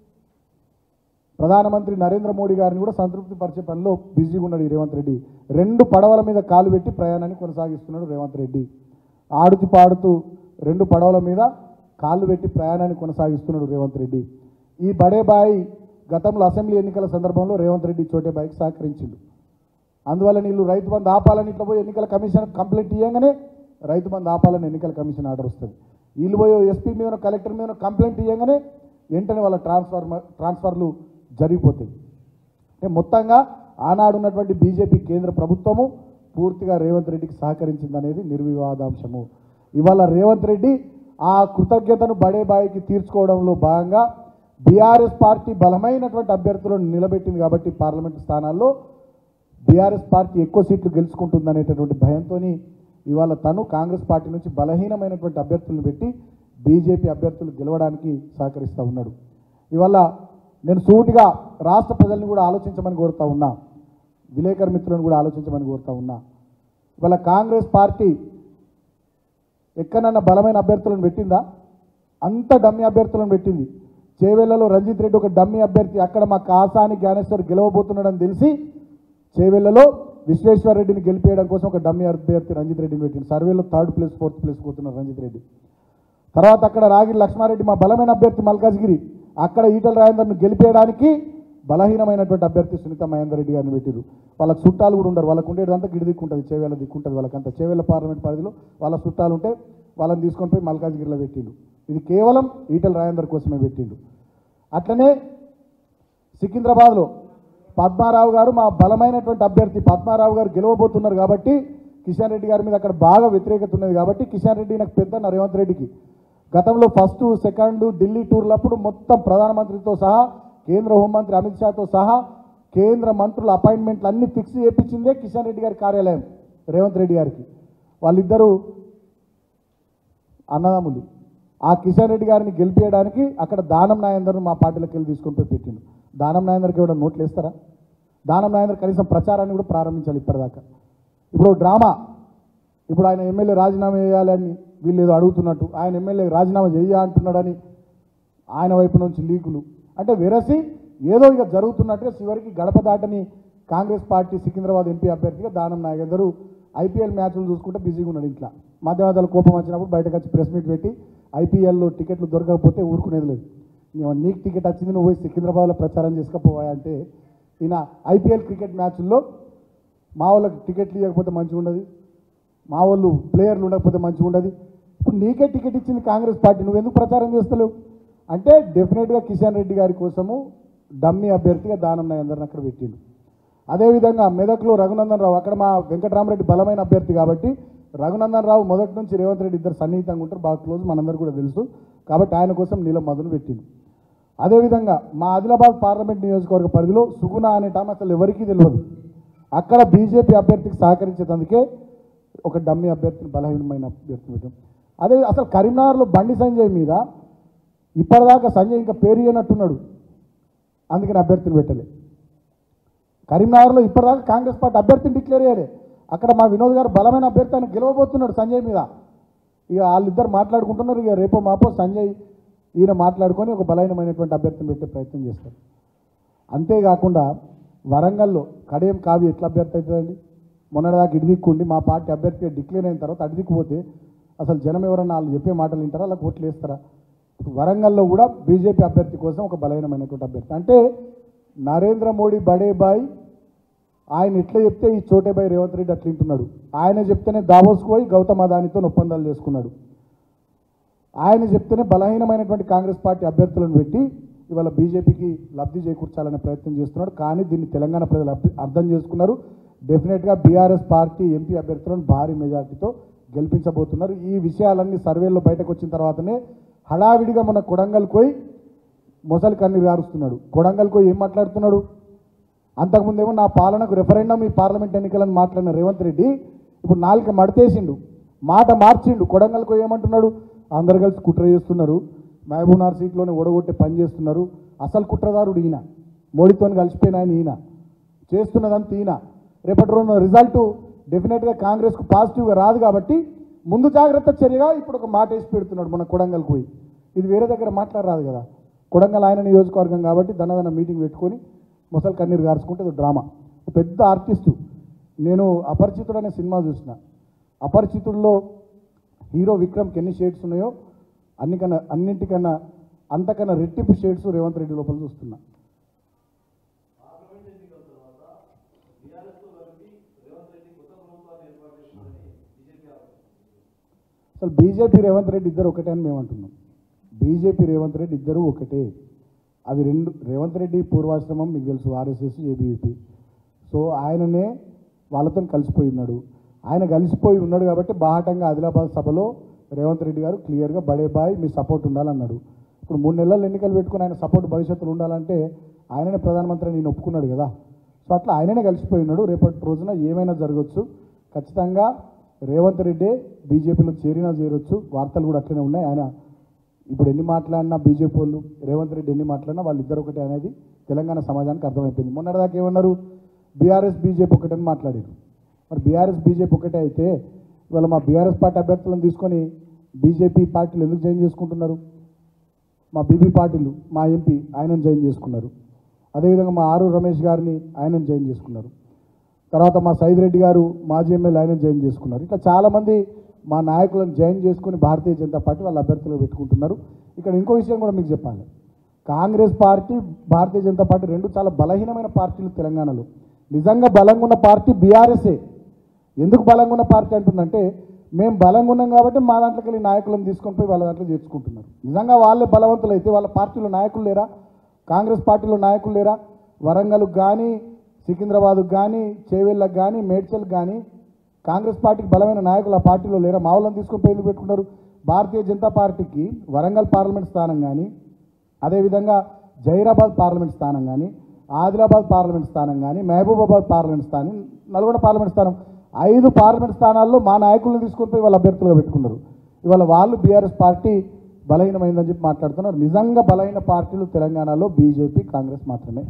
ప్రధానమంత్రి నరేంద్ర మోడీ గారిని కూడా సంతృప్తి పరిచే పనిలో బిజీగా ఉన్నాడు ఈ రేవంత్ రెడ్డి రెండు పడవల మీద కాలు పెట్టి ప్రయాణాన్ని కొనసాగిస్తున్నాడు రేవంత్ రెడ్డి ఆడుతూ పాడుతూ రెండు పడవల మీద కాళ్ళు పెట్టి ప్రయాణాన్ని కొనసాగిస్తున్నాడు రేవంత్ రెడ్డి ఈ బడే బాయి గతంలో అసెంబ్లీ ఎన్నికల సందర్భంలో రేవంత్ రెడ్డి చోటే బాయికి సహకరించిండు అందువల్ల నీళ్ళు రైతు బంధు ఆపాలని ఇట్లా పోయి ఎన్నికల కమిషన్ కంప్లైంట్ ఇవ్వగానే రైతు బంధు ఆపాలని ఎన్నికల కమిషన్ ఆర్డర్ వస్తుంది వీళ్ళు పోయి ఎస్పీ మీద కలెక్టర్ మీద కంప్లైంట్ ఇవ్వగానే వెంటనే వాళ్ళ ట్రాన్స్ఫర్ ట్రాన్స్ఫర్లు జరిగిపోతాయి అంటే మొత్తంగా ఆనాడు ఉన్నటువంటి బీజేపీ కేంద్ర ప్రభుత్వము పూర్తిగా రేవంత్ రెడ్డికి సహకరించిందనేది నిర్వివాదాంశము ఇవాళ రేవంత్ రెడ్డి ఆ కృతజ్ఞతను బడే బాయికి తీర్చుకోవడంలో భాగంగా బీఆర్ఎస్ పార్టీ బలమైనటువంటి అభ్యర్థులను నిలబెట్టింది కాబట్టి పార్లమెంటు స్థానాల్లో బీఆర్ఎస్ పార్టీ ఎక్కువ సీట్లు గెలుచుకుంటుందనేటటువంటి భయంతో ఇవాళ తను కాంగ్రెస్ పార్టీ నుంచి బలహీనమైనటువంటి అభ్యర్థులను పెట్టి బీజేపీ అభ్యర్థులు గెలవడానికి సహకరిస్తూ ఉన్నాడు ఇవాళ నేను సూటిగా రాష్ట్ర ప్రజల్ని కూడా ఆలోచించమని కోరుతా ఉన్నా విలేకరు మిత్రులను కూడా ఆలోచించమని కోరుతా ఉన్నా ఇవాళ కాంగ్రెస్ పార్టీ ఎక్కడన్నా బలమైన అభ్యర్థులను పెట్టిందా అంత డమ్మి అభ్యర్థులను పెట్టింది చేవెళ్లలో రంజిత్ రెడ్డి ఒక డమ్మి అభ్యర్థి అక్కడ మా కాసాని జ్ఞానేశ్వర్ గెలవబోతున్నాడని తెలిసి చేవెళ్లలో విశ్వేశ్వర రెడ్డిని గెలిపేయడం కోసం ఒక డమ్మి అభ్యర్థి రంజిత్ రెడ్డిని పెట్టింది సర్వేలో థర్డ్ ప్లేస్ ఫోర్త్ ప్లేస్ పోతున్నారు రంజిత్ రెడ్డి తర్వాత అక్కడ రాగిరి లక్ష్మారెడ్డి మా బలమైన అభ్యర్థి మల్కాజ్గిరి అక్కడ ఈటల రాజేందర్ను గెలిపేయడానికి బలహీనమైనటువంటి అభ్యర్థి సునీత మహేందర్ రెడ్డి గారిని పెట్టిరు వాళ్ళకి చుట్టాలు కూడా ఉండరు వాళ్ళకు ఉండేదంతా గిడి దిక్కుంటుంది చేవేళ్ళ దిక్కుంటుంది వాళ్ళకంతా చేవేళ్ళ పార్లమెంట్ పరిధిలో వాళ్ళ చుట్టాలు ఉంటే వాళ్ళని తీసుకొని పోయి మల్కాజ్గిరిలో పెట్టిండు ఇది కేవలం ఈటల రాజేందర్ కోసమే పెట్టిండు అట్లనే సికింద్రాబాద్లో పద్మారావు గారు మా బలమైనటువంటి అభ్యర్థి పద్మారావు గారు గెలవబోతున్నారు కాబట్టి కిషన్ రెడ్డి గారి మీద అక్కడ బాగా వ్యతిరేకత ఉన్నది కాబట్టి కిషన్ రెడ్డి నాకు పెద్ద నా రేవంత్ రెడ్డికి గతంలో ఫస్ట్ సెకండ్ ఢిల్లీ టూర్లప్పుడు మొత్తం ప్రధానమంత్రితో సహా కేంద్ర హోంమంత్రి అమిత్ షాతో సహా కేంద్ర మంత్రుల అపాయింట్మెంట్లు అన్ని ఫిక్స్ చేయించిందే కిషన్ రెడ్డి గారి కార్యాలయం రేవంత్ రెడ్డి గారికి వాళ్ళిద్దరూ అన్నదమ్ములు ఆ కిషన్ రెడ్డి గారిని గెలిపించడానికి అక్కడ దానం నాయందర్ను మా పార్టీలోకి వెళ్ళి తీసుకొని పోయి పెట్టిండు దానం నాయందర్కి ఎవరైనా నోట్లు వేస్తారా దానం నాయందర్ కనీసం ప్రచారాన్ని కూడా ప్రారంభించాలి ఇప్పటిదాకా ఇప్పుడు డ్రామా ఇప్పుడు ఆయన ఎమ్మెల్యే రాజీనామా చేయాలని వీళ్ళు ఏదో అడుగుతున్నట్టు ఆయన ఎమ్మెల్యే రాజీనామా చేయ అంటున్నాడని ఆయన వైపు నుంచి లీకులు అంటే వెరసి ఏదో ఇక జరుగుతున్నట్టుగా చివరికి గడప దాటని కాంగ్రెస్ పార్టీ సికింద్రాబాద్ ఎంపీ అభ్యర్థిగా దానం నాగేందరు ఐపీఎల్ మ్యాచ్లు చూసుకుంటే బిజీగా ఉన్నాడు ఇంట్లో మధ్య మధ్యలో కోపం వచ్చినప్పుడు బయటకు వచ్చి ప్రెస్ మీట్ పెట్టి ఐపీఎల్లో టికెట్లు దొరకకపోతే ఊరుకునేది లేదు నీవు నీకు టికెట్ వచ్చింది నువ్వు పోయి సికింద్రాబాద్లో ప్రచారం చేసుకపోవా అంటే ఈయన ఐపీఎల్ క్రికెట్ మ్యాచ్ల్లో మా వాళ్ళకి టికెట్లు ఇవ్వకపోతే మంచిగా ఉండదు మా వాళ్ళు ప్లేయర్లు ఉండకపోతే మంచిగా ఉండదు ఇప్పుడు నీకే టికెట్ ఇచ్చింది కాంగ్రెస్ పార్టీ నువ్వు ఎందుకు ప్రచారం చేస్తలేవు అంటే డెఫినెట్గా కిషన్ రెడ్డి గారి కోసము డమ్మీ అభ్యర్థిగా దానం నాయందరిని అక్కడ పెట్టిండు అదేవిధంగా మెదక్లో రఘునందన్ రావు అక్కడ మా వెంకటరామరెడ్డి బలమైన అభ్యర్థి కాబట్టి రఘునందన్ రావు మొదటి నుంచి రేవంత్ రెడ్డి ఇద్దరు సన్నిహితంగా ఉంటారు బాగా క్లోజ్ మనందరూ కూడా తెలుసు కాబట్టి ఆయన కోసం నీలం మధును పెట్టిండు అదేవిధంగా మా ఆదిలాబాద్ పార్లమెంట్ నియోజకవర్గ పరిధిలో సుగుణ అనే టామ్ అసలు ఎవరికీ తెలియదు అక్కడ బీజేపీ అభ్యర్థికి సహకరించేందుకే ఒక డమ్మీ అభ్యర్థిని బలహీనమైన అభ్యర్థిని పెట్టాం అదే అసలు కరీంనగర్లో బండి సంజయ్ మీద ఇప్పటిదాకా సంజయ్ ఇంకా పేరు ఇయ్యనట్టున్నాడు అందుకని అభ్యర్థిని పెట్టలే కరీంనగర్లో ఇప్పటిదాకా కాంగ్రెస్ పార్టీ అభ్యర్థిని డిక్లేర్ చేయలే అక్కడ మా వినోద్ గారు బలమైన అభ్యర్థి ఆయన గెలవబోతున్నాడు సంజయ్ మీద ఇక వాళ్ళిద్దరు మాట్లాడుకుంటున్నారు ఇక రేపో మాపో సంజయ్ ఈయన మాట్లాడుకొని ఒక బలహీనమైనటువంటి అభ్యర్థిని పెట్టే ప్రయత్నం చేస్తారు అంతేకాకుండా వరంగల్లో కడియం కావి ఎట్లా అభ్యర్థి అవుతుందండి మొన్నటిదాకా ఇడిదిక్కుండి మా పార్టీ అభ్యర్థిగా డిక్లేర్ అయిన తర్వాత అడిదిక్కుపోతే అసలు జనం ఎవరన్నా వాళ్ళు చెప్పే మాటలు వింటారా అలా ఓట్లు వేస్తారా ఇప్పుడు వరంగల్లో కూడా బీజేపీ అభ్యర్థి కోసం ఒక బలహీనమైనటువంటి అభ్యర్థి అంటే నరేంద్ర మోడీ బడే బాయ్ ఆయన ఎట్లా చెప్తే ఈ చోటే బాయ్ రేవంత్ రెడ్డి అట్లా వింటున్నాడు ఆయన చెప్తేనే దావోస్కు పోయి గౌతమ్ అదానితో ఒప్పందాలు చేసుకున్నాడు ఆయన చెప్తేనే బలహీనమైనటువంటి కాంగ్రెస్ పార్టీ అభ్యర్థులను పెట్టి ఇవాళ బీజేపీకి లబ్ధి చేకూర్చాలనే ప్రయత్నం చేస్తున్నాడు కానీ దీన్ని తెలంగాణ ప్రజలు అర్థ- అర్థం చేసుకున్నారు డెఫినెట్గా బీఆర్ఎస్ పార్టీ ఎంపీ అభ్యర్థులను భారీ మెజార్టీతో గెలిపించబోతున్నారు ఈ విషయాలన్నీ సర్వేల్లో బయటకు వచ్చిన తర్వాతనే హడావిడిగా మన కొడంగల్ పోయి మొసలి కన్నీరు గారుస్తున్నాడు కొడంగల్ పోయి ఏం మాట్లాడుతున్నాడు అంతకుముందేమో నా పాలనకు రెఫరెండం ఈ పార్లమెంట్ ఎన్నికలను మాట్లాడిన రేవంత్ రెడ్డి ఇప్పుడు నాలుక మడతేసిండు మాట మార్చిండు కొడంగల్కు ఏమంటున్నాడు అందరు కలిసి కుట్ర చేస్తున్నారు మహబూబ్నగర్ సీట్లోనే ఓడగొట్టే పని చేస్తున్నారు అసలు కుట్రదారుడు ఈయన మోడీతో కలిసిపోయిన ఆయన ఈయన చేస్తున్నదని తీనా రేపటి రోజున రిజల్ట్ డెఫినెట్గా కాంగ్రెస్కు పాజిటివ్గా రాదు కాబట్టి ముందు జాగ్రత్త చర్యగా ఇప్పుడు ఒక మాట వేసి పెడుతున్నాడు మన కొడంగల్కి పోయి ఇది వేరే దగ్గర మాట్లాడరాదు కదా కొడంగల్ ఆయన నియోజకవర్గం కాబట్టి దన్నదన్న మీటింగ్ పెట్టుకొని ముసలి కన్నీరు గార్చుకుంటే ఇది డ్రామా పెద్ద ఆర్టిస్టు నేను అపరిచితుడు అనే సినిమా చూసిన అపరిచితుల్లో హీరో విక్రమ్కి ఎన్ని షేడ్స్ ఉన్నాయో అన్నికన్నా అన్నింటికన్నా అంతకన్నా రెట్టింపు షేడ్స్ రేవంత్ రెడ్డి లోపల చూస్తున్నా అసలు బీజేపీ రేవంత్ రెడ్డి ఇద్దరు ఒకటే అని మేము అంటున్నాం బీజేపీ రేవంత్ రెడ్డి ఇద్దరు ఒకటే అవి రెండు రేవంత్ రెడ్డి పూర్వాశ్రమం మీకు తెలుసు ఆర్ఎస్ఎస్ ఏబీవీపీ సో ఆయననే వాళ్ళతో కలిసిపోయి ఉన్నాడు ఆయన కలిసిపోయి ఉన్నాడు కాబట్టి బాహటంగా ఆదిలాబాద్ సభలో రేవంత్ రెడ్డి గారు క్లియర్గా బడే బాయ్ మీ సపోర్ట్ ఉండాలన్నాడు ఇప్పుడు మూడు నెలలు ఎన్నికలు పెట్టుకుని ఆయన సపోర్ట్ భవిష్యత్తులో ఉండాలంటే ఆయననే ప్రధానమంత్రి నేను ఒప్పుకున్నాడు కదా సో అట్లా ఆయననే కలిసిపోయి ఉన్నాడు రేపటి రోజున ఏమైనా జరగవచ్చు ఖచ్చితంగా రేవంత్ రెడ్డి బీజేపీలో చేరినా చేరొచ్చు వార్తలు కూడా అట్లనే ఉన్నాయి ఆయన ఇప్పుడు ఎన్ని మాట్లాడినా బీజేపీ వాళ్ళు రేవంత్ రెడ్డి ఎన్ని మాట్లాడినా వాళ్ళిద్దరు ఒకటే అనేది తెలంగాణ సమాజానికి అర్థమైపోయింది మొన్నటిదాకా ఏమన్నారు బీఆర్ఎస్ బీజేపీ ఒకటని మాట్లాడారు మరి బీఆర్ఎస్ బీజేపీ ఒకటే అయితే ఇవాళ మా బీఆర్ఎస్ పార్టీ అభ్యర్థులను తీసుకొని బీజేపీ పార్టీలు ఎందుకు జాయిన్ చేసుకుంటున్నారు మా బీబీ పార్టీలు మా ఎంపీ ఆయనను జాయిన్ చేసుకున్నారు అదేవిధంగా మా ఆరు రమేష్ గారిని ఆయనను జాయిన్ చేసుకున్నారు తర్వాత మా సైద్ రెడ్డి గారు మాజీ ఎమ్మెల్యే ఆయన జాయిన్ చేసుకున్నారు ఇట్లా చాలామంది మా నాయకులను జాయిన్ చేసుకుని భారతీయ జనతా పార్టీ వాళ్ళ అభ్యర్థులు పెట్టుకుంటున్నారు ఇక్కడ ఇంకో విషయం కూడా మీకు చెప్పాలి కాంగ్రెస్ పార్టీ భారతీయ జనతా పార్టీ రెండు చాలా బలహీనమైన పార్టీలు తెలంగాణలో నిజంగా బలంగా ఉన్న పార్టీ బీఆర్ఎస్ఏ ఎందుకు బలంగా ఉన్న పార్టీ అంటుందంటే మేము బలంగా ఉన్నాం కాబట్టి మా దాంట్లోకి వెళ్ళి నాయకులను తీసుకొని పోయి వాళ్ళ దాంట్లో చేర్చుకుంటున్నారు నిజంగా వాళ్ళే బలవంతులు అయితే వాళ్ళ పార్టీలో నాయకులు లేరా కాంగ్రెస్ పార్టీలో నాయకులు లేరా వరంగల్కి కానీ సికింద్రాబాద్కు కానీ చేవెళ్ళకు కానీ మేడ్చల్కి కానీ కాంగ్రెస్ పార్టీకి బలమైన నాయకులు ఆ పార్టీలో లేరా మా వాళ్ళని తీసుకొని పోయి ఎందుకు పెట్టుకుంటారు భారతీయ జనతా పార్టీకి వరంగల్ పార్లమెంట్ స్థానం కానీ అదేవిధంగా జైరాబాద్ పార్లమెంట్ స్థానం కానీ ఆదిలాబాద్ పార్లమెంట్ స్థానం కానీ మహబూబాబాద్ పార్లమెంట్ స్థానం నల్గొండ పార్లమెంట్ స్థానం ఐదు పార్లమెంట్ స్థానాల్లో మా నాయకులను తీసుకొని పోయి వాళ్ళ అభ్యర్థులుగా పెట్టుకున్నారు ఇవాళ వాళ్ళు బీఆర్ఎస్ పార్టీ బలహీనమైందని చెప్పి మాట్లాడుతున్నారు నిజంగా బలహీన పార్టీలు తెలంగాణలో బీజేపీ కాంగ్రెస్ మాత్రమే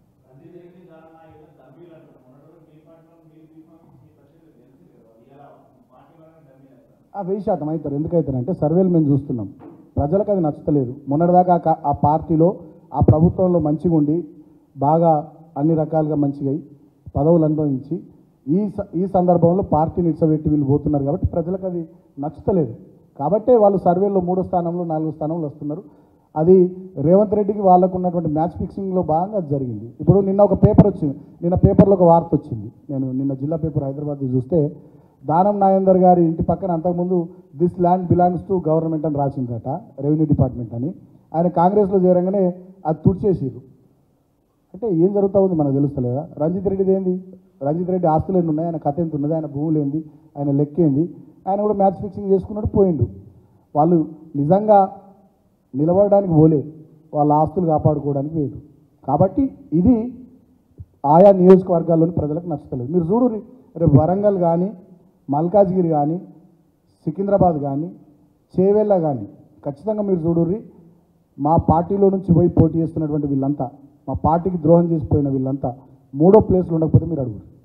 ఆ వెయ్యి శాతం అవుతారు ఎందుకు అవుతారంటే సర్వేలు మేము చూస్తున్నాం ప్రజలకు అది నచ్చలేదు మొన్నటిదాకా ఆ కా- ఆ పార్టీలో ఆ ప్రభుత్వంలో మంచిగా ఉండి బాగా అన్ని రకాలుగా మంచిగా అయి పదవులు అనుభవించి ఈ స- ఈ సందర్భంలో పార్టీని ఇచ్చబెట్టి వీళ్ళు పోతున్నారు కాబట్టి ప్రజలకు అది నచ్చుతలేదు కాబట్టే వాళ్ళు సర్వేలో మూడో స్థానంలో నాలుగో స్థానంలో వస్తున్నారు అది రేవంత్ రెడ్డికి వాళ్ళకు ఉన్నటువంటి మ్యాచ్ ఫిక్సింగ్లో భాగంగా అది జరిగింది ఇప్పుడు నిన్న ఒక పేపర్ వచ్చింది నిన్న పేపర్లో ఒక వార్త వచ్చింది నేను నిన్న జిల్లా పేపర్ హైదరాబాద్ చూస్తే దానం నాయందర్ గారి ఇంటి పక్కన అంతకుముందు this land belongs to government అని రాసిందట రెవెన్యూ డిపార్ట్మెంట్ అని ఆయన కాంగ్రెస్లో చేరంగానే అది తుడిచేసిర్రు అంటే ఏం జరుగుతూ ఉంది మనకు తెలుస్తలేదా రంజిత్ రెడ్డిది ఏంది రంజిత్ రెడ్డి ఆస్తులు ఎన్ని ఉన్నాయి ఆయన కథ ఎంత ఉన్నది ఆయన భూములు ఏంది ఆయన లెక్క ఏంది ఆయన కూడా మ్యాచ్ ఫిక్సింగ్ చేసుకున్నాడు పోయిండు వాళ్ళు నిజంగా నిలబడడానికి పోలే వాళ్ళ ఆస్తులు కాపాడుకోవడానికి లేదు కాబట్టి ఇది ఆయా నియోజకవర్గాల్లోని ప్రజలకు నచ్చలేదు మీరు చూడు రేపు వరంగల్ కానీ మల్కాజ్గిరి కానీ సికింద్రాబాద్ కానీ చేవెళ్ళ కానీ ఖచ్చితంగా మీరు చూడుర్రి మా పార్టీలో నుంచి పోయి పోటీ చేస్తున్నటువంటి వీళ్ళంతా మా పార్టీకి ద్రోహం చేసిపోయిన వీళ్ళంతా మూడో ప్లేస్లో ఉండకపోతే మీరు అడుగురు